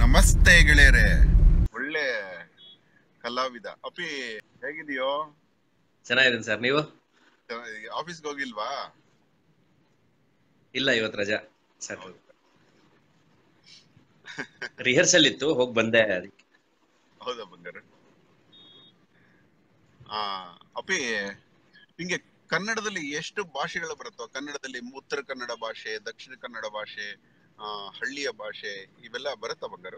ನಮಸ್ತೆ ಗೆಳೆಯರೆ ಒಳ್ಳೆ ಕಲಾವಿದ ಅಪಿ ಹೇಗಿದೆಯೋ ಚೆನ್ನಾಗಿದ್ದೀನಿ ಸರ್ ನೀವು ಆಫೀಸ್ಗೆ ಹೋಗಿಲ್ವಾ ಇಲ್ಲ ಇವತ್ತು ರಜಾ ಸರ್ ರಿಹರ್ಸಲ್ ಇತ್ತು ಹೋಗಿ ಬಂದೆ ಅದಕ್ಕೆ ಹೌದಾ ಬಂಗಾರ ಆ ಅಪಿ ನಿಂಗೆ ಕನ್ನಡದಲ್ಲಿ ಎಷ್ಟು ಭಾಷೆಗಳು ಬರುತ್ತೋ ಕನ್ನಡದಲ್ಲಿ ಉತ್ತರ ಕನ್ನಡ ಭಾಷೆ ದಕ್ಷಿಣ ಕನ್ನಡ ಭಾಷೆ ಆ ಹಳ್ಳಿಯ ಭಾಷೆ ಇವೆಲ್ಲ ಬರುತ್ತಾ ಬಂಗಾರ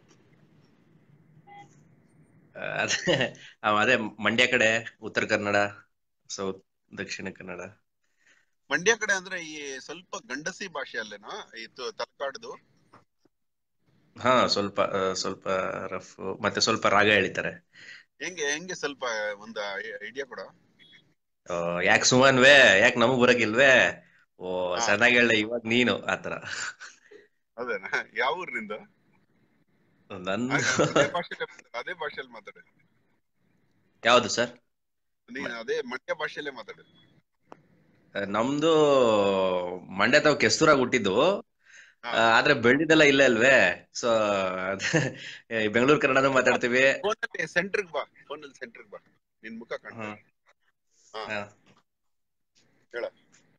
ಆ, ಅದೇ ಆ, ಅದೇ ಮಂಡ್ಯ ಕಡೆ ಉತ್ತರ ಕನ್ನಡ ಸೌತ್ ದಕ್ಷಿಣ ಕನ್ನಡ ಮಂಡ್ಯ ಕಡೆ ಅಂದ್ರೆ ಈ ಸ್ವಲ್ಪ ಗಂಡಸಿ ಭಾಷೆ ಅಲ್ಲೇನಾ ಇದು ತಲಕಾಡ್ದು ಹಾ ಸ್ವಲ್ಪ ಆ, ಸ್ವಲ್ಪ ರಫ್ ಮತ್ತೆ ಸ್ವಲ್ಪ ರಾಗ ಎಳಿತಾರೆ ಹೆಂಗೆ ಹೆಂಗೆ ಸ್ವಲ್ಪ ಒಂದು ಐಡಿಯಾ ಕೊಡ ಆ, ಯಾಕ್ ಸುಮನ್ವೇ ಯಾಕ್ ನಮಗ್ ಬರಕಿಲ್ವೇ ಓ ಹಾ. ಚೆನ್ನಾಗಿ ಹೇಳ ಇವಾಗ ನೀನು ಆತರ ಅದೇನಾ ಯಾವ ಊರಿನಿಂದ ನನ್ ಅದೇ ಭಾಷೆಯಲ್ಲಿ ಅದೇ ಭಾಷೆಯಲ್ಲಿ ಮಾತಾಡ ಯಾವ್ದು ಸರ್ ನೀನ್ ಅದೇ ಮಂಡ್ಯ ಭಾಷೆಯಲ್ಲೇ ಮಾತಾಡ ನಮ್ದು ಮಂಡ್ಯ ತಾವ್ ಕೆಸ್ತೂರಾಗ ಹುಟ್ಟಿದ್ದು ಹಾ. ಆ, ಆದ್ರೆ ಬೆಳ್ದಿದ್ದೆಲ್ಲ ಇಲ್ಲೇ ಅಲ್ವೇ ಸೊ ಬೆಂಗಳೂರು ಕನ್ನಡನೂ ಮಾತಾಡ್ತೀವಿ ಫೋನಲ್ಲಿ ಸೆಂಟ್ರಿಗೆ ಬಾ ಫೋನಲ್ಲಿ ಸೆಂಟ್ರಿಗೆ ಬಾ ನಿನ್ ಮುಖ ಕಾಣ್ತಾ ಹಾ. ಹಾ. ಹಾ. ಹೇಳ.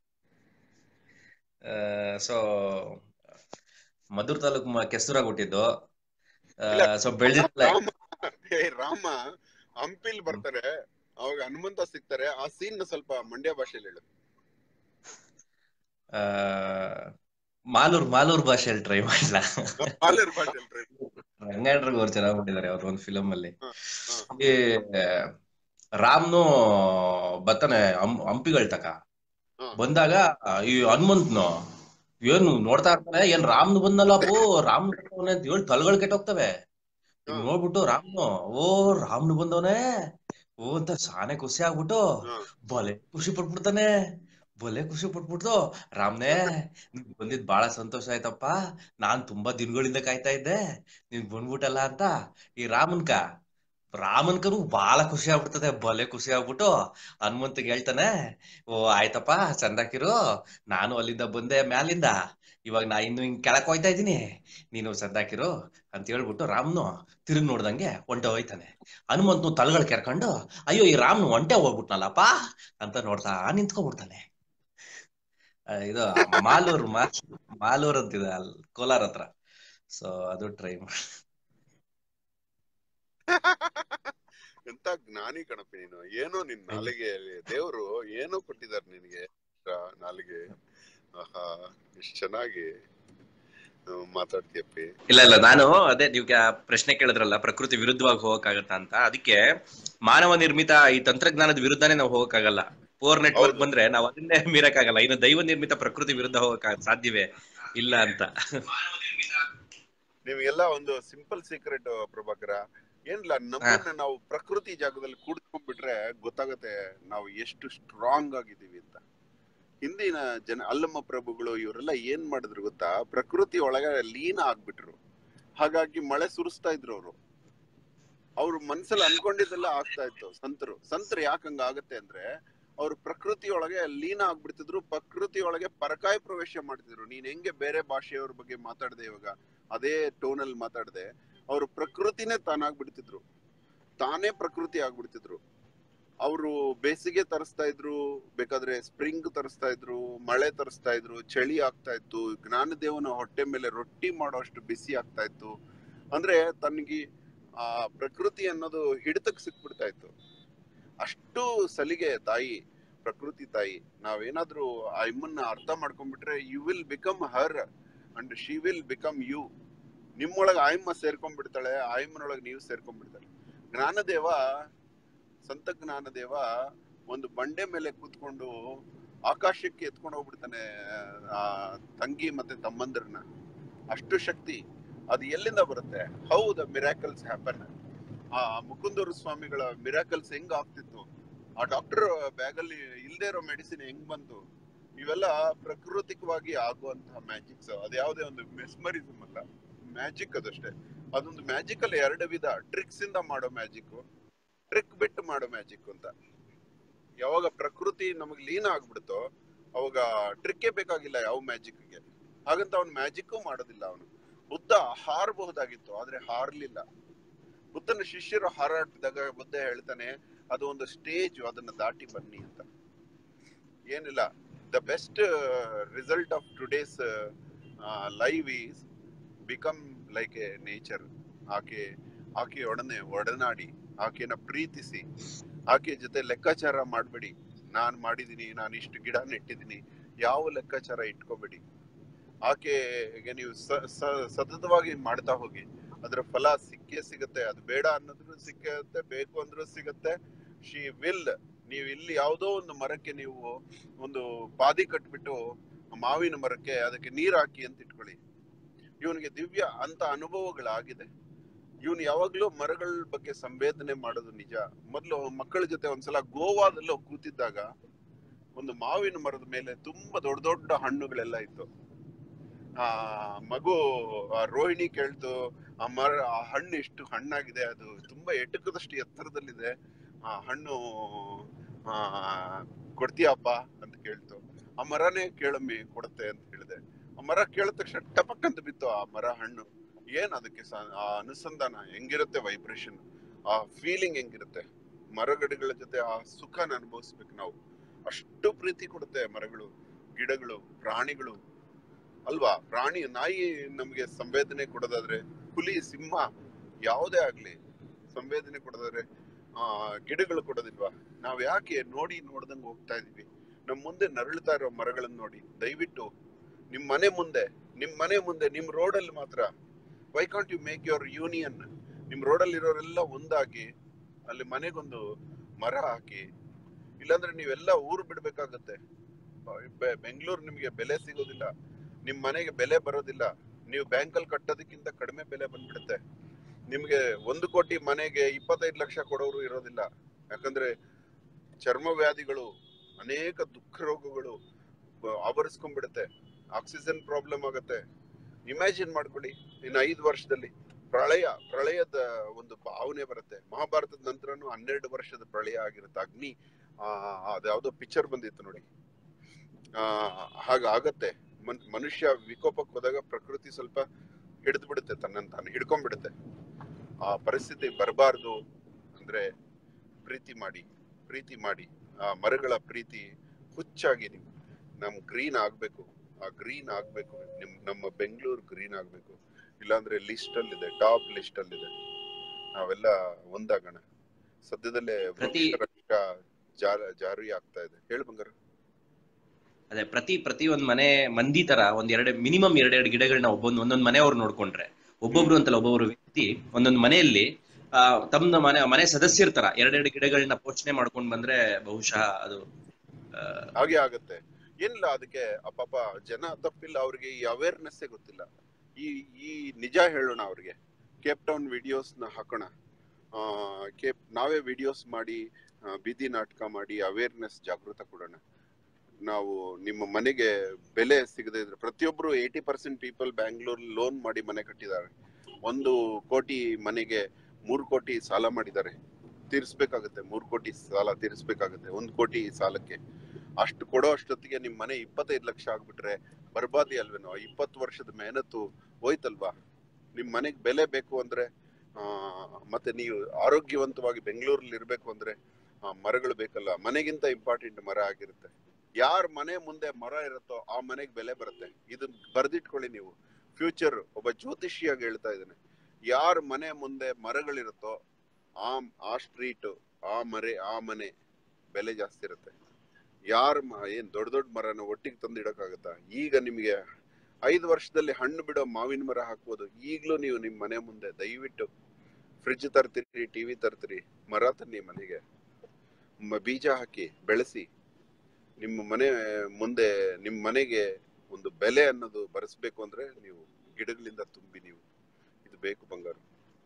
ಸೊ ಮಧುರ್ ತಾಲೂಕು ಮ- ಕೆಸ್ತೂರಾಗ ಹುಟ್ಟಿದ್ದು ಇಲ್ಲ. ಸೊ ಬೆಳ್ದಿದ್ದೆಲ್ಲ ರಾಮ ಏ ರಾಮ ಹಂಪಿಲ್ ಬರ್ತಾರೆ ಅವಾಗ ಹನುಮಂತ ಸಿಗ್ತಾರೆ ಆ ಸೀನ್ ಸ್ವಲ್ಪ ಮಂಡ್ಯ ಭಾಷೆಯಲ್ಲಿ ಹೇಳು ಆ, ಮಾಲೂರ್ ಮಾಲೂರ್ ಭಾಷೆಯಲ್ಲಿ ಟ್ರೈ ಮಾಡಿಲ್ಲ ಪಾಲೇರ್ ಭಾಷೆಯಲ್ಲಿ try ಮಾಡು. ರಂಗಾಯಣರಿಗೆ ಅವ್ರು ಚೆನ್ನಾಗಿ ಮಾಡಿದ್ದಾರೆ ಅವ್ರ ಒಂದು ಫಿಲಮ್ ಅಲ್ಲಿ ಹಾ, ಈ ರಾಮ್ನು ಬರ್ತಾನೆ ಹಂ- ಹಂಪಿಗಳ್ ತಕ ಹಾ. ಬಂದಾಗ ಈ ಹನುಮಂತ್ನು ಏನು ನೋಡ್ತಾ ಇರ್ತಾನೆ ಏನ್ ರಾಮ್ನು ಬಂದಲ್ಲ ಅಪ್ಪು ರಾಮ್ ಬಂದವನೆ ಅಂತ ಹೇಳಿ ತಲೆಗಳು ಕೆಟ್ಟೋಗ್ತವೆ ಇವ್ನ್ ಹಾ. ನೋಡ್ಬಿಟ್ಟು ರಾಮ್ನು ಓ ರಾಮ್ನು ಬಂದವನೆ ಓ ಅಂತ ಸಾನೆ ಖುಷಿ ಆಗ್ಬಿಟ್ಟು ಹಾ. ಬಲೆ ಖುಷಿ ಪಟ್ಬಿಡ್ತಾನೆ ಬಲೆ ಖುಷಿ ಪಟ್ಬಿಡ್ತು ರಾಮ್ನೇ ನೀನ್ ಬಂದಿದ್ ಬಹಳ ಸಂತೋಷ ಆಯ್ತಪ್ಪ ನಾನ್ ತುಂಬಾ ದಿನಗಳಿಂದ ಕಾಯ್ತಾ ಇದ್ದೆ ನೀನ್ ಬಂದ್ಬಿಟ್ಟಲ್ಲ ಅಂತ ಈ ರಾಮನ್ಕ ರಾಮನ್ಕನು ಬಹಳ ಖುಷಿ ಆಗ್ಬಿಡ್ತದೆ ಬಲೆ ಖುಷಿ ಆಗ್ಬಿಟ್ಟು ಹನುಮಂತಗ್ ಹೇಳ್ತಾನೆ ಓ ಆಯ್ತಪ್ಪ ಚಂದಾಕಿರು ನಾನು ಅಲ್ಲಿಂದ ಬಂದೆ ಮ್ಯಾಲಿಂದ ಇವಾಗ ನಾ ಇನ್ನು ಹಿಂಗ್ ಕೆಳಕ್ ಹೋಯ್ತಾ ಇದೀನಿ ನೀನು ಚಂದಾಕಿರು ಅಂತ ಹೇಳ್ಬಿಟ್ಟು ರಾಮ್ನು ತಿರುಗ್ ನೋಡ್ದಂಗೆ ಒಂಟೆ ಹೋಯ್ತಾನೆ ಹನುಮಂತ್ನು ತಲೆಗಳು ಕೆರ್ಕೊಂಡು ಅಯ್ಯೋ ಈ ರಾಮ್ನು ಒಂಟೆ ಹೋಗ್ಬಿಟ್ನಲ್ಲಪ್ಪ ಅಂತ ನೋಡ್ತಾ ನಿಂತ್ಕೊಂಡ್ಬಿಡ್ತಾನೆ ಆ, ಇದು ಮಾಲೂರ್ ಮಾ ಮಾಲೂರ್ ಅಂತಿದೆ ಅಲ್ಲಿ ಕೋಲಾರ ಹತ್ರ ಸೊ ಅದು ಟ್ರೈ ಮಾಡಿ ಎಂತ ಜ್ಞಾನಿ ಕಣಪ್ಪ ನೀನು ಏನೋ ನಿನ್ ನಾಲಿಗೆಯಲ್ಲಿ ದೇವ್ರು ಏನೋ ಕೊಟ್ಟಿದ್ದಾರೆ ನಿನಗೆ ಆ ನಾಲಿಗೆ ಆಹಾ ಎಷ್ಟ್ ಚೆನ್ನಾಗಿ ಆ, ಮಾತಾಡ್ತೀಯಪ್ಪಿ ಇಲ್ಲ ಇಲ್ಲ ನಾನು ಅದೇ ನೀವು ಕ್ಯಾ- ಪ್ರಶ್ನೆ ಕೇಳಿದ್ರಲ್ಲ ಪ್ರಕೃತಿ ವಿರುದ್ಧವಾಗಿ ಹೋಗಕ್ಕಾಗತ್ತಾ ಅಂತ ಅದಕ್ಕೆ ಮಾನವ ನಿರ್ಮಿತ ಈ ತಂತ್ರಜ್ಞಾನದ ವಿರುದ್ಧನೇ ನಾವು ಹೋಗಕ್ಕಾಗಲ್ಲ ಪೋರ್ ನೆಟ್ವರ್ಕ್ ಹೌದು. ಬಂದ್ರೆ ನಾವು ಅದನ್ನೇ ಮೀರಕ್ಕಾಗಲ್ಲ ಇನ್ನು ದೈವ ನಿರ್ಮಿತ ಪ್ರಕೃತಿ ವಿರುದ್ಧ ಹೋಗಕ್ ಸಾಧ್ಯವೇ ಇಲ್ಲ ಅಂತ ನಿಮ್ಗೆಲ್ಲ ಒಂದು ಸಿಂಪಲ್ ಸೀಕ್ರೆಟ್ ಪ್ರಭಾಕರ ಏನಿಲ್ಲ ನಮ್ಮನ್ನ ನಾವು ಪ್ರಕೃತಿ ಜಾಗದಲ್ಲಿ ಕೂಡ್ಕೊಂಡ್ಬಿಟ್ರೆ ಗೊತ್ತಾಗತ್ತೆ ನಾವು ಎಷ್ಟು ಸ್ಟ್ರಾಂಗ್ ಆಗಿದ್ದೀವಿ ಅಂತ ಹಿಂದಿನ ಜನ ಅಲ್ಲಮ್ಮ ಪ್ರಭುಗಳು ಇವರೆಲ್ಲ ಏನ್ ಮಾಡಿದ್ರು ಗೊತ್ತಾ ಪ್ರಕೃತಿ ಒಳಗೆ ಲೀನ ಆಗ್ಬಿಟ್ರು ಹಾಗಾಗಿ ಮಳೆ ಸುರಿಸ್ತಾ ಇದ್ರು ಅವರು ಅವ್ರು ಮನ್ಸಲ್ಲಿ ಅನ್ಕೊಂಡಿದ್ದೆಲ್ಲ ಆಗ್ತಾ ಇತ್ತು ಸಂತರು ಸಂತರು ಯಾಕೆ ಹಂಗ ಆಗತ್ತೆ ಅಂದ್ರೆ ಅವ್ರು ಪ್ರಕೃತಿ ಒಳಗೆ ಲೀನ ಆಗ್ಬಿಡ್ತಿದ್ರು ಪ್ರಕೃತಿ ಒಳಗೆ ಪರಕಾಯ ಪ್ರವೇಶ ಮಾಡ್ತಿದ್ರು ನೀನ್ ಹೆಂಗೆ ಬೇರೆ ಭಾಷೆಯವ್ರ ಬಗ್ಗೆ ಮಾತಾಡ್ದೆ ಇವಾಗ ಅದೇ ಟೋನ್ ಅಲ್ಲಿ ಮಾತಾಡದೆ ಅವರು ಪ್ರಕೃತಿನೇ ತಾನಾಗ್ಬಿಡ್ತಿದ್ರು ತಾನೇ ಪ್ರಕೃತಿ ಆಗ್ಬಿಡ್ತಿದ್ರು ಅವರು ಬೇಸಿಗೆ ತರಿಸ್ತಾ ಇದ್ರು ಬೇಕಾದ್ರೆ ಸ್ಪ್ರಿಂಗ್ ತರಿಸ್ತಾ ಇದ್ರು ಮಳೆ ತರಿಸ್ತಾ ಇದ್ರು ಚಳಿ ಆಗ್ತಾ ಇತ್ತು ಜ್ಞಾನದೇವನ ಹೊಟ್ಟೆ ಮೇಲೆ ರೊಟ್ಟಿ ಮಾಡೋಷ್ಟು ಬಿಸಿ ಆಗ್ತಾ ಇತ್ತು ಅಂದ್ರೆ ತನಗೆ ಆ ಪ್ರಕೃತಿ ಅನ್ನೋದು ಹಿಡಿತಕ್ಕೆ ಸಿಕ್ಬಿಡ್ತಾ ಇತ್ತು ಅಷ್ಟು ಸಲಿಗೆ ತಾಯಿ ಪ್ರಕೃತಿ ತಾಯಿ ನಾವೇನಾದ್ರೂ ಆ ಇಮ್ಮನ್ನ ಅರ್ಥ ಮಾಡ್ಕೊಂಡ್ಬಿಟ್ರೆ you will become her and she will become you ನಿಮ್ಮೊಳಗೆ ಆಯಮ್ಮ ಸೇರ್ಕೊಂಡ್ಬಿಡ್ತಾಳೆ ಆಯಮ್ಮನೊಳಗೆ ನೀವು ಸೇರ್ಕೊಂಡ್ಬಿಡ್ತಾಳೆ ಜ್ಞಾನದೇವ ಸಂತ ಜ್ಞಾನದೇವ ಒಂದು ಬಂಡೆ ಮೇಲೆ ಕೂತ್ಕೊಂಡು ಆಕಾಶಕ್ಕೆ ಎತ್ಕೊಂಡು ಹೋಗ್ಬಿಡ್ತಾನೆ ಆ ತಂಗಿ ಮತ್ತೆ ತಮ್ಮಂದಿರನ್ನ ಅಷ್ಟು ಶಕ್ತಿ ಅದು ಎಲ್ಲಿಂದ ಬರುತ್ತೆ ಹೌ ದ ಮಿರಾಕಲ್ಸ್ ಹ್ಯಾಪನ್ ಆ ಮುಕುಂದೂರು ಸ್ವಾಮಿಗಳ ಮಿರಾಕಲ್ಸ್ ಹೆಂಗ್ ಆಗ್ತಿತ್ತು ಆ ಡಾಕ್ಟರ್ ಬ್ಯಾಗಲ್ಲಿ ಇಲ್ದೇ ಇರೋ ಮೆಡಿಸಿನ್ ಹೆಂಗ್ ಬಂತು ಇವೆಲ್ಲ ಪ್ರಾಕೃತಿಕವಾಗಿ ಆಗುವಂತಹ ಮ್ಯಾಜಿಕ್ಸ್ ಅದ್ಯಾವುದೇ ಒಂದು ಮೆಸ್ಮರಿಸಮ್ ಅಲ್ಲ ಮ್ಯಾಜಿಕ್ ಅದಷ್ಟೇ ಅದೊಂದು ಮ್ಯಾಜಿಕ್ ಅಲ್ಲಿ ಎರಡು ವಿಧ ಟ್ರಿಕ್ಸ್ ಇಂದ ಮಾಡೋ ಮ್ಯಾಜಿಕ್ ಟ್ರಿಕ್ ಬಿಟ್ಟು ಮಾಡೋ ಮ್ಯಾಜಿಕ್ ಅಂತ ಯಾವಾಗ ಪ್ರಕೃತಿ ನಮಗ್ ಲೀನ ಆಗ್ಬಿಡುತ್ತೋ ಅವಾಗ ಟ್ರಿಕ್ಕೇ ಬೇಕಾಗಿಲ್ಲ ಯಾವ ಮ್ಯಾಜಿಕ್ಗೆ ಹಾಗಂತ ಅವ್ನು ಮ್ಯಾಜಿಕ್ ಮಾಡೋದಿಲ್ಲ ಅವನು ಬುದ್ಧ ಹಾರಬಹುದಾಗಿತ್ತು ಆದ್ರೆ ಹಾರ್ಲಿಲ್ಲ ಬುದ್ಧನ ಶಿಷ್ಯರು ಹಾರಾಟದಾಗ ಬುದ್ಧ ಹೇಳ್ತಾನೆ ಅದು ಒಂದು ಸ್ಟೇಜ್ ಅದನ್ನ ದಾಟಿ ಬನ್ನಿ ಅಂತ ಏನಿಲ್ಲ the best result of today's live is become like a nature ಆಕೆ ಆಕೆಯೊಡನೆ ಒಡನಾಡಿ ಆಕೆನ ಪ್ರೀತಿಸಿ ಆಕೆ ಜೊತೆ ಲೆಕ್ಕಾಚಾರ ಮಾಡ್ಬೇಡಿ ನಾನ್ ಮಾಡಿದೀನಿ ನಾನು ಇಷ್ಟು ಗಿಡ ನೆಟ್ಟಿದ್ದೀನಿ ಯಾವ ಲೆಕ್ಕಾಚಾರ ಇಟ್ಕೋಬೇಡಿ ಆಕೆಗೆ ನೀವು ಸ- ಸ- ಸತತವಾಗಿ ಮಾಡ್ತಾ ಹೋಗಿ ಅದರ ಫಲ ಸಿಕ್ಕೇ ಸಿಗುತ್ತೆ ಅದು ಬೇಡ ಅನ್ನೋದ್ರು ಸಿಕ್ಕತ್ತೆ ಬೇಕು ಅಂದ್ರೂ ಸಿಗುತ್ತೆ ಶಿ ವಿಲ್ ನೀವು ಇಲ್ಲಿ ಯಾವುದೋ ಒಂದು ಮರಕ್ಕೆ ನೀವು ಒಂದು ಪಾದಿ ಕಟ್ಬಿಟ್ಟು ಮಾವಿನ ಮರಕ್ಕೆ ಅದಕ್ಕೆ ನೀರ್ ಹಾಕಿ ಅಂತ ಇಟ್ಕೊಳ್ಳಿ ಇವನಿಗೆ ದಿವ್ಯ ಅಂತ ಅನುಭವಗಳಾಗಿದೆ ಇವನು ಯಾವಾಗ್ಲೂ ಮರಗಳ ಬಗ್ಗೆ ಸಂವೇದನೆ ಮಾಡೋದು ನಿಜ ಮೊದ್ಲು ಮಕ್ಕಳ ಜೊತೆ ಒಂದ್ಸಲ ಗೋವಾದಲ್ಲಿ ಹೋಗ್ ಕೂತಿದ್ದಾಗ ಒಂದು ಮಾವಿನ ಮರದ ಮೇಲೆ ತುಂಬಾ ದೊಡ್ಡ ದೊಡ್ಡ ಹಣ್ಣುಗಳೆಲ್ಲ ಇತ್ತು ಆ ಮಗು ಆ ರೋಹಿಣಿ ಕೇಳ್ತು ಆ ಮರ ಆ ಹಣ್ಣು ಎಷ್ಟು ಹಣ್ಣಾಗಿದೆ ಅದು ತುಂಬಾ ಎಟುಕದಷ್ಟು ಎತ್ತರದಲ್ಲಿದೆ ಆ ಹಣ್ಣು ಆ ಕೊಡ್ತೀಯಪ್ಪ ಅಂತ ಕೇಳ್ತು ಆ ಮರನೇ ಕೇಳಮ್ಮಿ ಕೊಡುತ್ತೆ ಅಂತ ಹೇಳಿದೆ ಆ ಮರ ಕೇಳಿದ ತಕ್ಷಣ ಟಪಕ್ ಅಂತ ಬಿತ್ತು ಆ ಮರ ಹಣ್ಣು ಏನ್ ಅದಕ್ಕೆ ಸ- ಆ ಅನುಸಂಧಾನ ಹೆಂಗಿರುತ್ತೆ ವೈಬ್ರೇಷನ್ ಆ ಫೀಲಿಂಗ್ ಹೆಂಗಿರುತ್ತೆ ಮರಗಿಡಗಳ ಜೊತೆ ಆ ಸುಖನ ಅನುಭವಿಸ್ಬೇಕು ನಾವು ಅಷ್ಟು ಪ್ರೀತಿ ಕೊಡುತ್ತೆ ಮರಗಳು ಗಿಡಗಳು ಪ್ರಾಣಿಗಳು ಅಲ್ವಾ ಪ್ರಾಣಿ ನಾಯಿ ನಮ್ಗೆ ಸಂವೇದನೆ ಕೊಡೋದಾದ್ರೆ ಹುಲಿ ಸಿಂಹ ಯಾವುದೇ ಆಗ್ಲಿ ಸಂವೇದನೆ ಕೊಡೋದಾದ್ರೆ ಆ ಗಿಡಗಳು ಕೊಡೋದಿಲ್ವಾ ನಾವ್ ಯಾಕೆ ನೋಡಿ ನೋಡ್ದಂಗ್ ಹೋಗ್ತಾ ಇದೀವಿ ನಮ್ ಮುಂದೆ ನರಳ್ತಾ ಇರೋ ಮರಗಳನ್ನ ನೋಡಿ ದಯವಿಟ್ಟು ನಿಮ್ ಮನೆ ಮುಂದೆ ನಿಮ್ ಮನೆ ಮುಂದೆ ನಿಮ್ ರೋಡಲ್ಲಿ ಮಾತ್ರ why can't you make your union ನಿಮ್ ರೋಡಲ್ಲಿ ಇರೋರೆಲ್ಲ ಒಂದಾಗಿ ಅಲ್ಲಿ ಮನೆಗೊಂದು ಮರ ಹಾಕಿ ಇಲ್ಲಾಂದ್ರೆ ನೀವೆಲ್ಲ ಊರು ಬಿಡ್ಬೇಕಾಗತ್ತೆ ಬೆ- ಬೆಂಗಳೂರು ನಿಮ್ಗೆ ಬೆಲೆ ಸಿಗೋದಿಲ್ಲ ನಿಮ್ ಮನೆಗೆ ಬೆಲೆ ಬರೋದಿಲ್ಲ ನೀವು ಬ್ಯಾಂಕಲ್ಲಿ ಕಟ್ಟೋದಕ್ಕಿಂತ ಕಡಿಮೆ ಬೆಲೆ ಬಂದ್ಬಿಡುತ್ತೆ ನಿಮ್ಗೆ ಒಂದು ಕೋಟಿ ಮನೆಗೆ ಇಪ್ಪತ್ತೈದು ಲಕ್ಷ ಕೊಡೋರು ಇರೋದಿಲ್ಲ ಯಾಕಂದ್ರೆ ಚರ್ಮ ವ್ಯಾಧಿಗಳು ಅನೇಕ ದುಃಖ ರೋಗಗಳು ಬ- ಆವರಿಸ್ಕೊಂಡ್ಬಿಡುತ್ತೆ ಆಕ್ಸಿಜನ್ ಪ್ರಾಬ್ಲಮ್ ಆಗತ್ತೆ ಇಮ್ಯಾಜಿನ್ ಮಾಡ್ಕೊಳ್ಳಿ ಇನ್ನು ಐದು ವರ್ಷದಲ್ಲಿ ಪ್ರಳಯ ಪ್ರಳಯದ ಒಂದು ಭಾವನೆ ಬರುತ್ತೆ ಮಹಾಭಾರತದ ನಂತರನು ಹನ್ನೆರಡು ವರ್ಷದ ಪ್ರಳಯ ಆಗಿರುತ್ತೆ ಅಗ್ನಿ ಆ ಅದ್ಯಾವ್ದೋ ಪಿಕ್ಚರ್ ಬಂದಿತ್ತು ನೋಡಿ ಆ ಹಾಗಾಗತ್ತೆ ಮನ್ ಮನುಷ್ಯ ವಿಕೋಪಕ್ಕೆ ಹೋದಾಗ ಪ್ರಕೃತಿ ಸ್ವಲ್ಪ ಹಿಡಿದು ಬಿಡುತ್ತೆ ತನ್ನನ್ನು ತಾನು ಹಿಡ್ಕೊಂಡ್ಬಿಡುತ್ತೆ ಆ ಪರಿಸ್ಥಿತಿ ಬರಬಾರ್ದು ಅಂದ್ರೆ ಪ್ರೀತಿ ಮಾಡಿ ಪ್ರೀತಿ ಮಾಡಿ ಆ ಮರಗಳ ಪ್ರೀತಿ ಹುಚ್ಚಾಗಿ ನೀವು ನಮ್ ಗ್ರೀನ್ ಆಗ್ಬೇಕು ಆ ಗ್ರೀನ್ ಆಗ್ಬೇಕು ನಿಮ್ ನಮ್ಮ ಬೆಂಗಳೂರು ಗ್ರೀನ್ ಆಗ್ಬೇಕು ಇಲ್ಲಾಂದ್ರೆ ಲಿಸ್ಟ್ ಅಲ್ಲಿ ಇದೆ ಟಾಪ್ ಲಿಸ್ಟ್ ಅಲ್ಲಿ ಇದೆ ನಾವೆಲ್ಲ ಒಂದಾಗೋಣ ಸದ್ಯದಲ್ಲೇ ಪ್ರತಿ- ವೃಕ್ಷ ಜಾರ- ಜಾರಿ ಆಗ್ತಾ ಇದೆ ಹೇಳು ಬಂಗಾರ ಅದೇ ಪ್ರತಿ ಪ್ರತಿ ಒಂದ್ ಮನೆ ಮಂದಿ ತರ ಒಂದ್ ಎರಡ್ ಮಿನಿಮಮ್ ಎರಡೆರಡು ಗಿಡಗಳನ್ನ ಒಬ್ಬೊಂದ್ ಒಂದೊಂದ್ ಮನೆಯವ್ರು ನೋಡ್ಕೊಂಡ್ರೆ ಒಬ್ಬೊಬ್ರು ಅಂತಲ್ಲ ಒಬ್ಬೊಬ್ರು ವ್ಯಕ್ತಿ ಒಂದೊಂದ್ ಮನೆಯಲ್ಲಿ ಆ ತಮ್ಮ ಮನೆ ಮನೆ ಸದಸ್ಯರ ತರ ಎರಡೆರಡು ಗಿಡಗಳನ್ನ ಪೋಷಣೆ ಮಾಡ್ಕೊಂಡ್ ಬಂದ್ರೆ ಬಹುಶಃ ಅದು ಆ, ಹಾಗೆ ಆಗತ್ತೆ ಏನಿಲ್ಲ ಅದಕ್ಕೆ ಅಪ್ಪಾಪ ಜನ ತಪ್ಪಿಲ್ಲ ಅವ್ರಿಗೆ ಈ ಅವೇರ್ನೆಸ್ ಗೊತ್ತಿಲ್ಲ ಈ ಈ ನಿಜ ಹೇಳೋಣ ಅವ್ರಿಗೆ ಕೇಪ್ ಟೌನ್ ವಿಡಿಯೋಸ್ ನ ಹಾಕೋಣ ಆ ಕೇಪ್ ನಾವೇ ವಿಡಿಯೋಸ್ ಮಾಡಿ ಆ, ಬೀದಿ ನಾಟಕ ಮಾಡಿ ಅವೇರ್ನೆಸ್ ಜಾಗೃತ ಕೊಡೋಣ ನಾವು ನಿಮ್ಮ ಮನೆಗೆ ಬೆಲೆ ಸಿಗದೆ ಇದ್ರೆ ಪ್ರತಿಯೊಬ್ರು eighty percent people Bangalore loan ಮಾಡಿ ಮನೆ ಕಟ್ಟಿದ್ದಾರೆ ಒಂದು ಕೋಟಿ ಮನೆಗೆ ಮೂರು ಕೋಟಿ ಸಾಲ ಮಾಡಿದ್ದಾರೆ ತೀರಿಸ್ಬೇಕಾಗತ್ತೆ ಮೂರು ಕೋಟಿ ಸಾಲ ತೀರಿಸ್ಬೇಕಾಗತ್ತೆ ಒಂದು ಕೋಟಿ ಸಾಲಕ್ಕೆ ಅಷ್ಟು ಕೊಡೋ ಅಷ್ಟೊತ್ತಿಗೆ ನಿಮ್ ಮನೆ ಇಪ್ಪತ್ತೈದು ಲಕ್ಷ ಆಗ್ಬಿಟ್ರೆ ಬರ್ಬಾದಿ ಅಲ್ವೇನೋ ಇಪ್ಪತ್ತು ವರ್ಷದ ಮೆಹನತ್ತು ಹೋಯ್ತಲ್ವಾ ನಿಮ್ ಮನೆಗ್ ಬೆಲೆ ಬೇಕು ಅಂದ್ರೆ ಆ ಮತ್ತೆ ನೀವು ಆರೋಗ್ಯವಂತವಾಗಿ ಬೆಂಗಳೂರಲ್ಲಿ ಇರ್ಬೇಕು ಅಂದ್ರೆ ಆ, ಮರಗಳು ಬೇಕಲ್ಲ ಮನೆಗಿಂತ ಇಂಪಾರ್ಟೆಂಟ್ ಮರ ಆಗಿರುತ್ತೆ ಯಾರ ಮನೆ ಮುಂದೆ ಮರ ಇರುತ್ತೋ ಆ ಮನೆಗ್ ಬೆಲೆ ಬರುತ್ತೆ ಇದನ್ನ ಬರ್ದಿಟ್ಕೊಳ್ಳಿ ನೀವು ಫ್ಯೂಚರ್ ಒಬ್ಬ ಜ್ಯೋತಿಷಿಯಾಗಿ ಹೇಳ್ತಾ ಇದ್ದೇನೆ ಯಾರ ಮನೆ ಮುಂದೆ ಮರಗಳಿರುತ್ತೋ ಆ ಆ ಸ್ಟ್ರೀಟ್ ಆ ಮರೆ ಆ ಮನೆ ಬೆಲೆ ಜಾಸ್ತಿ ಇರುತ್ತೆ ಯಾರ ಏನ್ ದೊಡ್ಡ ದೊಡ್ಡ ಮರನ ಒಟ್ಟಿಗೆ ತಂದು ಇಡಕ್ಕಾಗತ್ತಾ ಈಗ ನಿಮಗೆ ಐದು ವರ್ಷದಲ್ಲಿ ಹಣ್ಣು ಬಿಡೋ ಮಾವಿನ ಮರ ಹಾಕ್ಬೋದು ಈಗ್ಲೂ ನೀವು ನಿಮ್ ಮನೆ ಮುಂದೆ ದಯವಿಟ್ಟು ಫ್ರಿಡ್ಜ್ ತರ್ತೀರಿ ಟಿವಿ ತರ್ತೀರಿ ಮರ ತನ್ನಿ ಮನೆಗೆ ಮ- ಬೀಜ ಹಾಕಿ ಬೆಳೆಸಿ ನಿಮ್ಮ ಮನೆ ಮುಂದೆ ನಿಮ್ಮ ಮನೆಗೆ ಒಂದು ಬೆಲೆ ಅನ್ನೋದು ಬರೆಸ್ಬೇಕು ಅಂದ್ರೆ ನೀವು ಗಿಡಗಳಿಂದ ತುಂಬಿ ನೀವು ಇದು ಬೇಕು ಬಂಗಾರ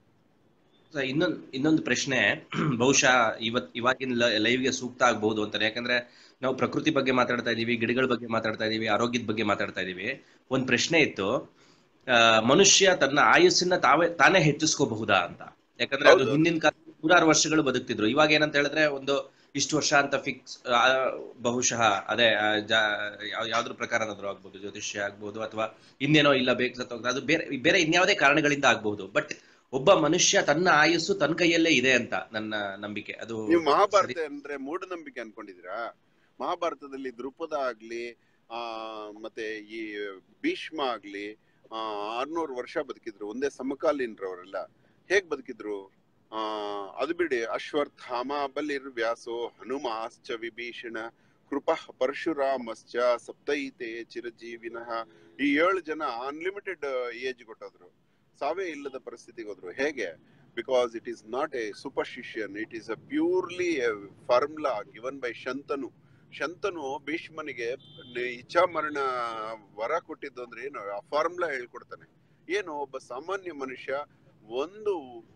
ಸೊ ಇನ್ನೊಂದ್ ಇನ್ನೊಂದು ಪ್ರಶ್ನೆ ಬಹುಶಃ ಇವತ್ ಇವಾಗಿನ ಲೈವ್ಗೆ ಸೂಕ್ತ ಆಗ್ಬಹುದು ಅಂತಾರೆ ಯಾಕಂದ್ರೆ ನಾವು ಪ್ರಕೃತಿ ಬಗ್ಗೆ ಮಾತಾಡ್ತಾ ಇದೀವಿ ಗಿಡಗಳ ಬಗ್ಗೆ ಮಾತಾಡ್ತಾ ಇದೀವಿ ಆರೋಗ್ಯದ ಬಗ್ಗೆ ಮಾತಾಡ್ತಾ ಇದೀವಿ ಒಂದ್ ಪ್ರಶ್ನೆ ಇತ್ತು ಆ, ಮನುಷ್ಯ ತನ್ನ ಆಯುಸ್ಸನ್ನ ತಾವೇ ತಾನೇ ಹೆಚ್ಚಿಸ್ಕೋಬಹುದಾ ಅಂತ ಯಾಕಂದ್ರೆ ಅದು ಹೌದು. ಹಿಂದಿನ ಕಾಲ ನೂರಾರು ವರ್ಷಗಳು ಬದುಕ್ತಿದ್ರು ಇವಾಗ ಏನಂತ ಹೇಳಿದ್ರೆ ಒಂದು ಇಷ್ಟು ವರ್ಷ ಅಂತ ಫಿಕ್ಸ್ ಬಹುಶಃ ಅದೇ ಆ, ಜಾ- ಯಾವ- ಯಾವ್ದ್ರ ಪ್ರಕಾರನಾದ್ರೂ ಆಗ್ಬೋದು ಜ್ಯೋತಿಷ್ಯ ಆಗ್ಬೋದು ಅಥವಾ ಇನ್ನೇನೋ ಇಲ್ಲ ಬೇಕು ಸತ್ತೋಗ್ತದೆ ಅದು ಬೇರೆ ಬೇರೆ ಇನ್ಯಾವುದೇ ಕಾರಣಗಳಿಂದ ಆಗ್ಬಹುದು ಬಟ್ ಒಬ್ಬ ಮನುಷ್ಯ ತನ್ನ ಆಯುಸ್ಸು ತನ್ನ ಕೈಯಲ್ಲೇ ಇದೆ ಅಂತ ನನ್ನ ನಂಬಿಕೆ ಅದು ನೀವು ಮಹಾಭಾರತ ಸರಿ. ಅಂದ್ರೆ ಮೂಢನಂಬಿಕೆ ಅನ್ಕೊಂಡಿದ್ದೀರಾ ಮಹಾಭಾರತದಲ್ಲಿ ದೃಪದ ಆಗ್ಲಿ ಆ ಮತ್ತೆ ಈ ಭೀಷ್ಮ ಆಗ್ಲಿ ಆ ಆರ್ನೂರು ವರ್ಷ ಬದುಕಿದ್ರು ಒಂದೇ ಸಮಕಾಲೀನರವರೆಲ್ಲ ಹೇಗ್ ಬದುಕಿದ್ರು ಆ ಅದು ಬಿಡಿ ಅಶ್ವತ್ಥಾಮ ಬಲಿರ್ ವ್ಯಾಸೋ ಹನುಮಾಶ್ಚ ವಿಭೀಷಣ ಕೃಪ ಪರಶುರಾಮಶ್ಚ ಸಪ್ತೈತೆ ಚಿರಜೀವಿನಃ ಈ ಏಳು ಜನ ಅನ್ಲಿಮಿಟೆಡ್ ಏಜ್ ಕೊಟ್ಟೋದ್ರು ಸಾವೇ ಇಲ್ಲದ ಪರಿಸ್ಥಿತಿಗೆ ಹೋದ್ರು ಹೇಗೆ because it is not a superstition it is a purely formula given by Shantanu Shantanu ಭೀಷ್ಮನಿಗೆ ನ- ಇಚ್ಛಾಮರಣ ವರ ಕೊಟ್ಟಿದ್ದು ಅಂದ್ರೆ ಏನು ಆ ಫಾರ್ಮುಲಾ ಹೇಳ್ಕೊಡ್ತಾನೆ ಏನು ಒಬ್ಬ ಸಾಮಾನ್ಯ ಮನುಷ್ಯ ಒಂದು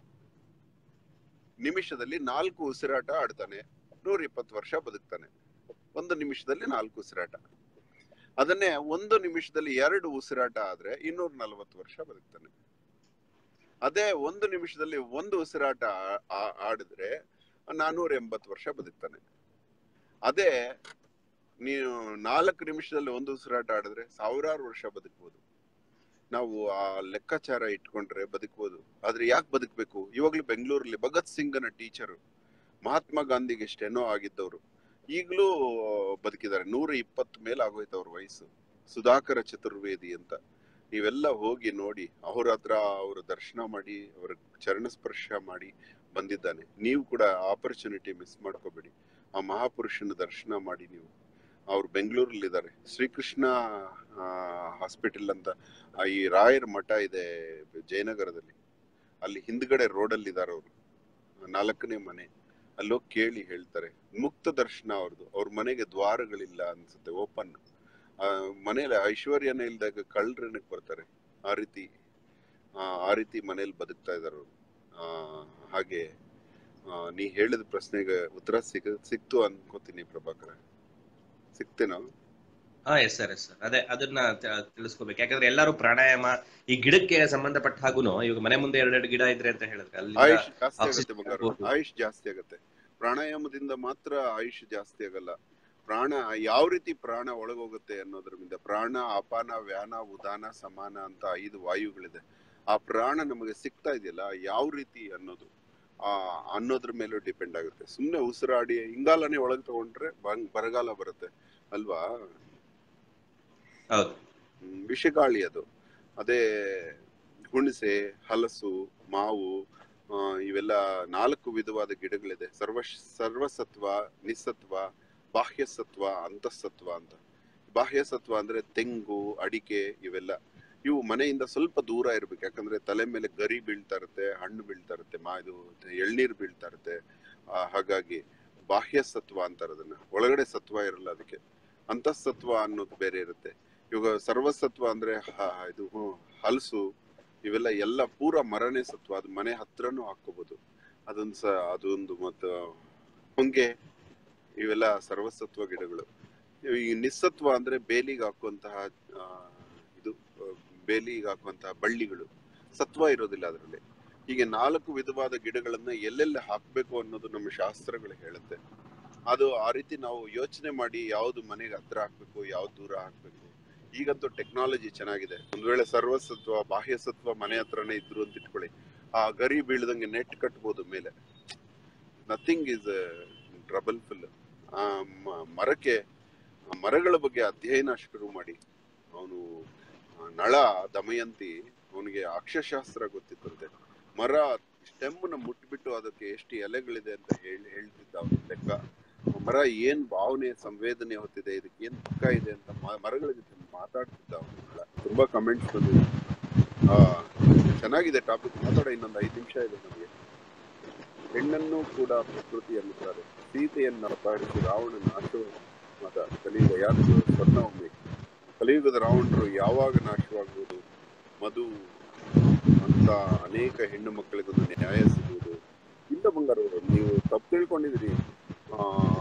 ನಿಮಿಷದಲ್ಲಿ ನಾಲ್ಕು ಉಸಿರಾಟ ಆಡ್ತಾನೆ ನೂರ ಇಪ್ಪತ್ತು ವರ್ಷ ಬದುಕ್ತಾನೆ ಒಂದು ನಿಮಿಷದಲ್ಲಿ ನಾಲ್ಕು ಉಸಿರಾಟ ಅದನ್ನೇ ಒಂದು ನಿಮಿಷದಲ್ಲಿ ಎರಡು ಉಸಿರಾಟ ಆದ್ರೆ ಇನ್ನೂರ ನಲವತ್ತು ವರ್ಷ ಬದುಕ್ತಾನೆ ಅದೇ ಒಂದು ನಿಮಿಷದಲ್ಲಿ ಒಂದು ಉಸಿರಾಟ ಆ- ಆ- ಆಡಿದ್ರೆ ನಾನೂರ ಎಂಬತ್ತು ವರ್ಷ ಬದುಕ್ತಾನೆ ಅದೇ ನೀವು ನಾಲ್ಕು ನಿಮಿಷದಲ್ಲಿ ಒಂದು ಉಸಿರಾಟ ಆಡಿದ್ರೆ ಸಾವಿರಾರು ವರ್ಷ ಬದುಕ್ಬೋದು ನಾವು ಆ ಲೆಕ್ಕಾಚಾರ ಇಟ್ಕೊಂಡ್ರೆ ಬದುಕ್ಬೋದು ಆದ್ರೆ ಯಾಕೆ ಬದುಕ್ಬೇಕು ಇವಾಗ್ಲೂ ಬೆಂಗಳೂರಲ್ಲಿ ಭಗತ್ ಸಿಂಗನ ಟೀಚರು ಮಹಾತ್ಮ ಗಾಂಧಿಗೆ ಸ್ಟೆನೋ ಆಗಿದ್ದವರು ಈಗಲೂ ಬದುಕಿದ್ದಾರೆ ನೂರ ಇಪ್ಪತ್ತು ಮೇಲೆ ಆಗೋಯ್ತು ಅವ್ರ ವಯಸ್ಸು ಸುಧಾಕರ ಚತುರ್ವೇದಿ ಅಂತ ನೀವೆಲ್ಲ ಹೋಗಿ ನೋಡಿ ಅವ್ರ ಹತ್ರ ಅವ್ರ ದರ್ಶನ ಮಾಡಿ ಅವರ ಚರಣ ಸ್ಪರ್ಶ ಮಾಡಿ ಬಂದಿದ್ದಾನೆ ನೀವು ಕೂಡ ಆಪರ್ಚುನಿಟಿ ಮಿಸ್ ಮಾಡ್ಕೋಬೇಡಿ ಆ ಮಹಾಪುರುಷನ ದರ್ಶನ ಮಾಡಿ ನೀವು ಅವ್ರು ಬೆಂಗಳೂರಲ್ಲಿ ಇದ್ದಾರೆ ಶ್ರೀಕೃಷ್ಣ ಹಾಸ್ಪಿಟಲ್ ಅಂತ ಆ ಈ ರಾಯರ ಮಠ ಇದೆ ಜಯನಗರದಲ್ಲಿ ಅಲ್ಲಿ ಹಿಂದ್ಗಡೆ ರೋಡಲ್ಲಿ ಇದಾರೆ ಅವರು ನಾಲ್ಕನೇ ಮನೆ ಅಲ್ಲೋಗಿ ಕೇಳಿ ಹೇಳ್ತಾರೆ ಮುಕ್ತ ದರ್ಶನ ಅವ್ರದ್ದು ಅವ್ರ ಮನೆಗೆ ದ್ವಾರಗಳಿಲ್ಲ ಅನ್ಸುತ್ತೆ ಓಪನ್ ಆ ಮನೇಲಿ ಐಶ್ವರ್ಯನೇ ಇಲ್ದಾಗ ಕಳ್ಳರನಕ್ ಬರ್ತಾರೆ ಆ ರೀತಿ ಆ, ಆ ರೀತಿ ಮನೇಲಿ ಬದುಕ್ತಾ ಇದಾರೆ ಅವ್ರು ಆ, ಹಾಗೆ ಆ, ನೀ ಹೇಳಿದ ಪ್ರಶ್ನೆಗೆ ಉತ್ತರ ಸಿಗ ಸಿಕ್ತು ಅನ್ಕೋತೀನಿ ಪ್ರಭಾಕರ ಸಿಕ್ತೇನೋ ಹಾ ಎಸ್ ಸರ್ ಎಸ್ ಸರ್ ಅದೇ ಅದನ್ನ ತ- ತಿಳಿಸ್ಕೋಬೇಕು ಯಾಕಂದ್ರೆ ಎಲ್ಲರೂ ಪ್ರಾಣಾಯಾಮ ಈ ಗಿಡಕ್ಕೆ ಸಂಬಂಧಪಟ್ಟ ಹಾಗೂನು ಇವಾಗ ಮನೆ ಮುಂದೆ ಎರಡೆರಡು ಗಿಡ ಇದ್ರೆ ಅಂತ ಹೇಳಿದ್ರೆ ಅಲ್ಲಿ ಆಯುಷ್ ಜಾಸ್ತಿ ಆಗುತ್ತೆ oxygen ಬಂಗಾರ ಆಗ್ಬೋದು. ಆಯುಷ್ ಜಾಸ್ತಿ ಆಗುತ್ತೆ ಪ್ರಾಣಾಯಾಮದಿಂದ ಮಾತ್ರ ಆಯುಷ್ ಜಾಸ್ತಿ ಆಗಲ್ಲ ಪ್ರಾಣ ಯಾವ ರೀತಿ ಪ್ರಾಣ ಒಳಗೋಗುತ್ತೆ ಅನ್ನೋದ್ರಿಂದ ಪ್ರಾಣ ಅಪಾನ ವ್ಯಾನ ಉದಾನ ಸಮಾನ ಅಂತ ಐದು ವಾಯುಗಳಿದೆ ಆ ಪ್ರಾಣ ನಮಗೆ ಸಿಗ್ತಾ ಇದೆಯಲ್ಲ ಯಾವ ರೀತಿ ಅನ್ನೋದು ಆ ಅನ್ನೋದ್ರ ಮೇಲೂ ಡಿಪೆಂಡ್ ಆಗುತ್ತೆ ಸುಮ್ನೆ ಉಸಿರಾಡಿ ಇಂಗಾಲನೇ ಒಳಗೆ ತಗೊಂಡ್ರೆ ಬಂಗ್ ಬರಗಾಲ ಬರುತ್ತೆ ಅಲ್ವಾ ಹೌದು ಹ್ಮ್, ವಿಷಗಾಳಿ ಅದು ಅದೇ ಹುಣಸೆ ಹಲಸು ಮಾವು ಆ, ಇವೆಲ್ಲ ನಾಲ್ಕು ವಿಧವಾದ ಗಿಡಗಳಿದೆ ಸರ್ವ ಸರ್ವಸತ್ವ ನಿಸ್ಸತ್ವ ಬಾಹ್ಯಸತ್ವ ಅಂತಃಸತ್ವ ಅಂತ ಬಾಹ್ಯಸತ್ವ ಅಂದ್ರೆ ತೆಂಗು ಅಡಿಕೆ ಇವೆಲ್ಲ ಇವು ಮನೆಯಿಂದ ಸ್ವಲ್ಪ ದೂರ ಇರ್ಬೇಕು ಯಾಕಂದ್ರೆ ತಲೆ ಮೇಲೆ ಗರಿ ಬೀಳ್ತಾ ಇರುತ್ತೆ ಹಣ್ಣು ಬೀಳ್ತಾ ಇರುತ್ತೆ ಮಾ ಇದು ಎಳ್ನೀರು ಬೀಳ್ತಾ ಇರುತ್ತೆ ಆ, ಹಾಗಾಗಿ ಬಾಹ್ಯ ಸತ್ವ ಅಂತಾರೆ ಅದನ್ನ ಒಳಗಡೆ ಸತ್ವ ಇರಲ್ಲ ಅದಕ್ಕೆ ಅಂತಃಸತ್ವ ಅನ್ನೋದು ಬೇರೆ ಇರುತ್ತೆ ಇವಾಗ ಸರ್ವಸತ್ವ ಅಂದ್ರೆ ಹ- ಇದು ಹ್ಮ್, ಹಲಸು ಇವೆಲ್ಲ ಎಲ್ಲ ಪೂರ ಮರನೇ ಸತ್ವ ಅದು ಮನೆ ಹತ್ರನೂ ಹಾಕೋಬಹುದು ಅದೊಂದು ಸ ಅದೊಂದು ಮತ್ತು ಹೊಂಗೆ ಇವೆಲ್ಲ ಸರ್ವಸತ್ವ ಗಿಡಗಳು ಈ ನಿಸ್ಸತ್ವ ಅಂದ್ರೆ ಬೇಲಿಗೆ ಹಾಕುವಂತಹ ಆ, ಇದು ಆ, ಬೇಲಿಗೆ ಹಾಕುವಂತಹ ಬಳ್ಳಿಗಳು ಸತ್ವ ಇರೋದಿಲ್ಲ ಅದರಲ್ಲಿ ಹೀಗೆ ನಾಲ್ಕು ವಿಧವಾದ ಗಿಡಗಳನ್ನ ಎಲ್ಲೆಲ್ಲಿ ಹಾಕ್ಬೇಕು ಅನ್ನೋದು ನಮ್ಮ ಶಾಸ್ತ್ರಗಳು ಹೇಳುತ್ತೆ ಅದು ಆ ರೀತಿ ನಾವು ಯೋಚನೆ ಮಾಡಿ ಯಾವ್ದು ಮನೆಗೆ ಹತ್ರ ಹಾಕ್ಬೇಕು ಯಾವ್ದು ದೂರ ಹಾಕ್ಬೇಕು ಈಗಂತೂ ಟೆಕ್ನಾಲಜಿ ಚೆನ್ನಾಗಿದೆ ಒಂದ್ ವೇಳೆ ಸರ್ವಸತ್ವ ಬಾಹ್ಯ ಸತ್ವ ಮನೆ ಹತ್ರನೇ ಇದ್ರು ಅಂತ ಇಟ್ಕೊಳ್ಳಿ ಆ ಗರಿ ಬೀಳ್ದಂಗೆ ನೆಟ್ ಕಟ್ಬೋದು ಮೇಲೆ ನಥಿಂಗ್ ಇಸ್ ಟ್ರಬಲ್ ಫುಲ್ ಆ ಮ- ಮರಕ್ಕೆ ಆ ಮರಗಳ ಬಗ್ಗೆ ಅಧ್ಯಯನ ಶುರು ಮಾಡಿ ಅವನು ನಳ ದಮಯಂತಿ ಅವನಿಗೆ ಅಕ್ಷಶಾಸ್ತ್ರ ಗೊತ್ತಿತ್ತಂತೆ ಮರ ಸ್ಟೆಮ್ನ ಮುಟ್ಬಿಟ್ಟು ಅದಕ್ಕೆ ಎಷ್ಟು ಎಲೆಗಳಿದೆ ಅಂತ ಹೇಳಿ ಹೇಳ್ತಿದ್ದ ಅವನು ಲೆಕ್ಕ ಆ ಮರ ಏನ್ ಭಾವನೆ ಸಂವೇದನೆ ಹೊತ್ತಿದೆ ಇದಕ್ಕೆ ಏನ್ ದುಃಖ ಇದೆ ಅಂತ ಮ- ಮರಗಳ ಜೊತೆ ಮಾತಾಡ್ತಿದ್ದ ಅವನು ನಳ ತುಂಬಾ ಕಮೆಂಟ್ಸ್ ಬಂದಿದೆ ಆ ಚೆನ್ನಾಗಿದೆ ಟಾಪಿಕ್ ಮಾತಾಡ ಇನ್ನೊಂದು ಐದು ನಿಮಿಷ ಇದೆ ನಮಗೆ ಹೆಣ್ಣನ್ನು ಕೂಡ ಪ್ರಕೃತಿ ಅನ್ನುತ್ತಾರೆ ಸೀತೆಯನ್ನು ಅಪಹರಿಸಿ ರಾವಣ ನಾಶವಾದ ಕಲಿಯುಗ ಯಾರು ಸ್ವರ್ಣ ಒಮ್ಮೆ ಕಲಿಯುಗದ ರಾವಣರು ಯಾವಾಗ ನಾಶವಾಗುವುದು ಮಧು ಅಂತ ಅನೇಕ ಹೆಣ್ಣು ಮಕ್ಕಳಿಗೊಂದು ನ್ಯಾಯ ಸಿಗುವುದು ಇಲ್ಲ ಬಂಗಾರವರು ನೀವು ತಪ್ಪು ತಿಳ್ಕೊಂಡಿದ್ದೀರಿ ಆ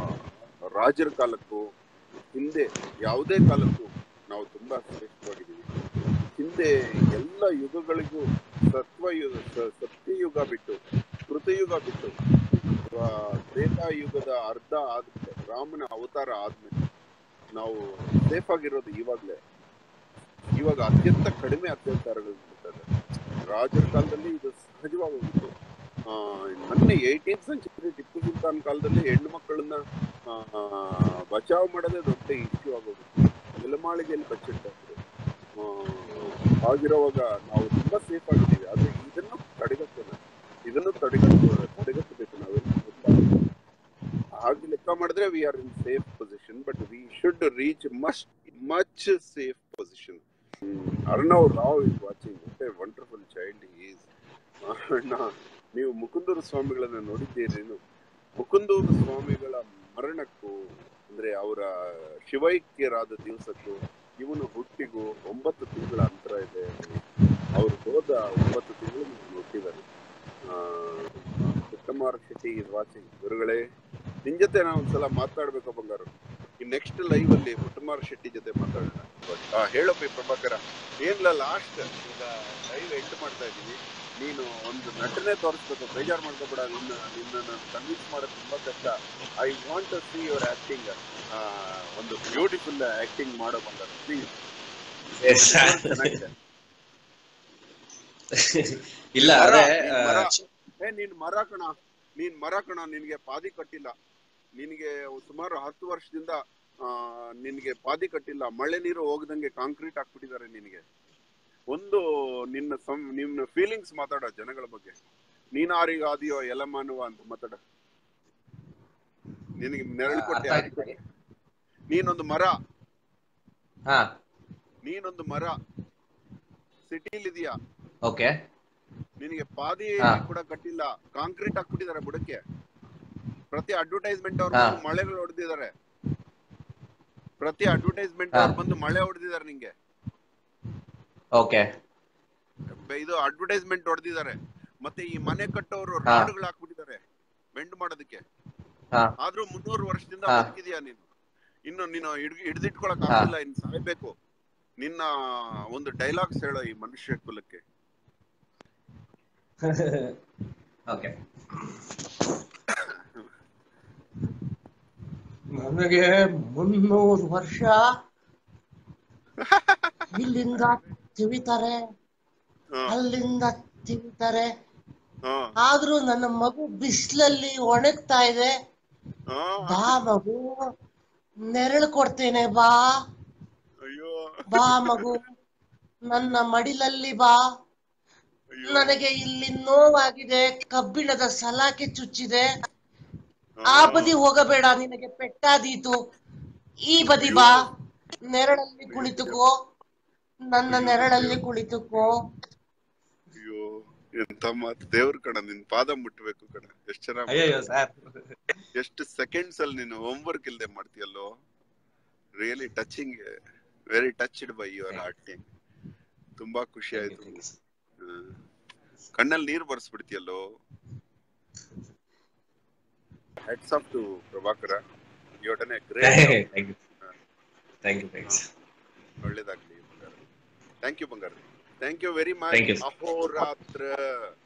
ರಾಜರ ಕಾಲಕ್ಕೂ ಹಿಂದೆ ಯಾವುದೇ ಕಾಲಕ್ಕೂ ನಾವು ತುಂಬಾ ಶ್ರೇಷ್ಠವಾಗಿದ್ದೀವಿ ಹಿಂದೆ ಎಲ್ಲ ಯುಗಗಳಿಗೂ ಸತ್ವಯುಗ ಸ- ಸತ್ಯಯುಗ ಬಿಟ್ಟು ಕೃತಯುಗ ಬಿಟ್ಟು ಅಥವಾ ತ್ರೇತಾಯುಗದ ಅರ್ಧ ಆದ್ಮೇಲೆ ರಾಮನ ಅವತಾರ ಆದ್ಮೇಲೆ ನಾವು ಸೇಫ್ ಆಗಿರೋದು ಇವಾಗ್ಲೇ ಇವಾಗ ಅತ್ಯಂತ ಕಡಿಮೆ ಅತ್ಯಾಚಾರಗಳು ನಡೀತದೆ ರಾಜರ ಕಾಲದಲ್ಲಿ ಇದು ಸಹಜವಾಗಿ ಹೋಗಿತ್ತು ಆ, ಮೊನ್ನೆ ಏಯ್ಟೀನ್ ಸೆಂಚುರಿ ಟಿಪ್ಪು ಸುಲ್ತಾನ್ ಕಾಲದಲ್ಲಿ ಹೆಣ್ಣು ಮಕ್ಕಳನ್ನ ಆ, ಬಚಾವ್ ಮಾಡೋದೇ ದೊಡ್ಡ ಇಶ್ಯೂ ಆಗೋಗಿತ್ತು ನೆಲಮಾಳಿಗೆಯಲ್ಲಿ ಬಚ್ಚಿಟ್ಟಾದ್ರು ಆ, ಹಾಗಿರುವಾಗ ನಾವು ತುಂಬಾ ಸೇಫ್ ಆಗಿದ್ದೀವಿ ಆದ್ರೆ ಇದನ್ನು ತಡೆಗಟ್ಟೋಣ ಇದನ್ನು ತಡೆಗಟ್ಟು ತಡೆಗಟ್ಟಬೇಕು ನಾವೆಲ್ಲ ಹಾಗೆ ಲೆಕ್ಕ ಮಾಡಿದ್ರೆ we are in safe position but we should reach must much safe position Arnav Rao is watching what a wonderful child is ಅಣ್ಣ ನೀವು ಮುಕುಂದೂರು ಸ್ವಾಮಿಗಳನ್ನ ನೋಡಿದ್ದೀರೇನು ಮುಕುಂದೂರು ಸ್ವಾಮಿಗಳ ಮರಣಕ್ಕೂ ಅಂದ್ರೆ ಅವರ ಶಿವೈಕ್ಯರಾದ ದಿವಸಕ್ಕೂ ಇವನು ಹುಟ್ಟಿಗೂ ಒಂಬತ್ತು ತಿಂಗಳ ಅಂತರ ಇದೆ ಅವ್ರು ಹೋದ ಒಂಬತ್ತು ತಿಂಗಳು ನೀವು ಹುಟ್ಟಿದ್ದಾರೆ ಕುಮಾರ್ ಶೆಟ್ಟಿ ಇಸ್ ವಾಚಿಂಗ್ ಗುರುಗಳೇ ನಿನ್ ಜೊತೆ ನಾನು ಒಂದ್ಸಲ ಮಾತಾಡ್ಬೇಕು ಬಂಗಾರು ಈ ನೆಕ್ಸ್ಟ್ ಲೈವ್ ಅಲ್ಲಿ ಕುಮಾರ್ ಶೆಟ್ಟಿ ಜೊತೆ ಮಾತಾಡೋಣ ಆ, ಹೇಳಪ್ಪ ಪ್ರಭಾಕರ ಏನಿಲ್ಲ ಲಾಸ್ಟ್ ಈಗ ಲೈವ್ ಎಂಡ್ ಮಾಡ್ತಾ ಇದ್ದೀವಿ ನೀನು ಒಂದು ನಟನೆ ತೋರಿಸ್ಬೇಕು ಬೇಜಾರು ಮಾಡ್ಕೋಬೇಡ ನಿನ್ನ ನಿನ್ನ ನಾನು ಕನ್ವಿನ್ಸ್ ಮಾಡೋದು ತುಂಬಾ ಕಷ್ಟ I want to see your acting ಒಂದು ಬ್ಯೂಟಿಫುಲ್ ಆಕ್ಟಿಂಗ್ ಮಾಡೋ ಬಂಗಾರ ಪ್ಲೀಸ್ ಚೆನ್ನಾಗಿದೆ ಇಲ್ಲ ಮರ, ಅದೇ ನೀನ್ ಆ, ಮರ. ಚ- ಏ ನೀನ್ ಮರ ಕಣ ನೀನ್ ಮರ ಕಣ ನಿನ್ಗೆ ಪಾದಿ ಕಟ್ಟಿಲ್ಲ ನಿನಗೆ ಸುಮಾರು ಹತ್ತು ವರ್ಷದಿಂದ ಆ, ನಿನ್ಗೆ ಪಾದಿ ಕಟ್ಟಿಲ್ಲ ಮಳೆ ನೀರು ಹೋಗದಂಗೆ ಕಾಂಕ್ರೀಟ್ ಹಾಕ್ಬಿಟ್ಟಿದ್ದಾರೆ ನಿನಗೆ ಒಂದು ನಿನ್ನ ಸಂ ನಿನ್ನ ಫೀಲಿಂಗ್ಸ್ ಮಾತಾಡ ಜನಗಳ ಬಗ್ಗೆ ನೀನಾರಿಗಾದಿಯೋ ಎಲಮಾನುವ ಅಂತ ಮಾತಾಡ ನಿನಗೆ ನೆರಳು ಕೊಟ್ಟೆ ಅರ್ಥ ಆಯ್ತು ಯಾರಿಗೆ? ನೀನೊಂದು ಮರ ಹಾ ನೀನೊಂದು ಮರ ಸಿಟಿಲಿ ಇದೆಯಾ ಓಕೆ ನಿನಗೆ ಪಾದಿ ಹಾ. ಕೂಡ ಕಟ್ಟಿಲ್ಲ ಕಾಂಕ್ರೀಟ್ ಹಾಕ್ಬಿಟ್ಟಿದ್ದಾರೆ ಬುಡಕ್ಕೆ ಪ್ರತಿ ಅಡ್ವರ್ಟೈಸ್ಮೆಂಟ್ ಅವ್ರು ಹಾ. ಬಂದು ಮಳೆಗಳು ಹೊಡೆದಿದ್ದಾರೆ ಪ್ರತಿ ಅಡ್ವರ್ಟೈಸ್ಮೆಂಟ್ ಹಾ. ಅವ್ರು ಬಂದು ಮಳೆ ಹೊಡೆದಿದ್ದಾರೆ ನಿಂಗೆ ಓಕೆ ಬೆ- ಇದು ಅಡ್ವರ್ಟೈಸ್ಮೆಂಟ್ ಹೊಡೆದಿದ್ದಾರೆ ಮತ್ತೆ ಈ ಮನೆ ಕಟ್ಟೋರು ಹಾ. ರಾಡ್ಗಳು ಹಾಕ್ಬಿಟ್ಟಿದ್ದಾರೆ ಬೆಂಡ್ ಮಾಡೋದಕ್ಕೆ ಹಾ ಆದ್ರೂ ಮುನ್ನೂರು ವರ್ಷದಿಂದ ಹಾ. ಬದುಕಿದ್ಯಾ ನೀನು ಇನ್ನು ನೀನು ಹಿಡ್ ಹಿಡ್ದಿಟ್ಕೊಳಕ್ ಹಾ. ಆಗಿಲ್ಲ ಇನ್ನು ಸಾಯ್ಬೇಕು ನಿನ್ನ ಒಂದು ಡೈಲಾಗ್ಸ್ ಹೇಳೋ ಈ ಮನುಷ್ಯ ಕುಲಕ್ಕೆ ಓಕೆ ನನಗೆ ಮುನ್ನೂರು ವರ್ಷ ಇಲ್ಲಿಂದ ತಿವಿತಾರೆ ಹಾ, ಅಲ್ಲಿಂದ ತಿವಿತಾರೆ ಹಾ, ಆದ್ರೂ ನನ್ನ ಮಗು ಬಿಸಿಲಲ್ಲಿ ಒಣಗ್ತಾ ಇದೆ ಹಾ. ಬಾ ಮಗು ನೆರಳು ಕೊಡ್ತೇನೆ ಬಾ ಅಯ್ಯೋ ಬಾ ಮಗು ನನ್ನ ಮಡಿಲಲ್ಲಿ ಬಾ ಅಯ್ಯೋ ನನಗೆ ಇಲ್ಲಿ ನೋವಾಗಿದೆ ಕಬ್ಬಿಣದ ಸಲಾಕೆ ಚುಚ್ಚಿದೆ ಆ ಬದಿ ಹೋಗಬೇಡ ನಿನಗೆ ಪೆಟ್ಟಾದೀತು ಈ ಬದಿ ಬಾ ನೆರಳಲ್ಲಿ ಕುಳಿತುಕೋ ನನ್ನ ನೆರಳಲ್ಲಿ ಕುಳಿತುಕೋ ಅಯ್ಯೋ ಎಂತ ಮಾತು ದೇವ್ರ ಕಣ ನಿನ್ ಪಾದ ಮುಟ್ಬೇಕು ಕಣ ಎಷ್ಟ್ ಚೆನ್ನಾಗ್ ಅಯ್ಯೋ ಸರ್ ಎಷ್ಟು ಸೆಕೆಂಡ್ಸ್ ಅಲ್ಲಿ ನೀನು ಹೋಮ್ವರ್ಕ್ ಇಲ್ದೆ ಮಾಡ್ತೀಯಲ್ಲೋ really touching very touched by your acting ತುಂಬಾ ಖುಷಿ ಆಯ್ತು ಹ್ಮ್. ಕಣ್ಣಲ್ಲಿ ನೀರ್ ಬರ್ಸ್ಬಿಡ್ತೀಯಲ್ಲೋ ಹೆಡ್ಸ್ ಆಫ್ ಟು ಪ್ರಭಾಕರ ಯೋಟನೆ great thank you thank you thanks ಒಳ್ಳೇದಾಗ್ಲಿ ಬಂಗಾರ ಥ್ಯಾಂಕ್ ಯು ಬಂಗಾರ thank you very Thank much you. Ahoratra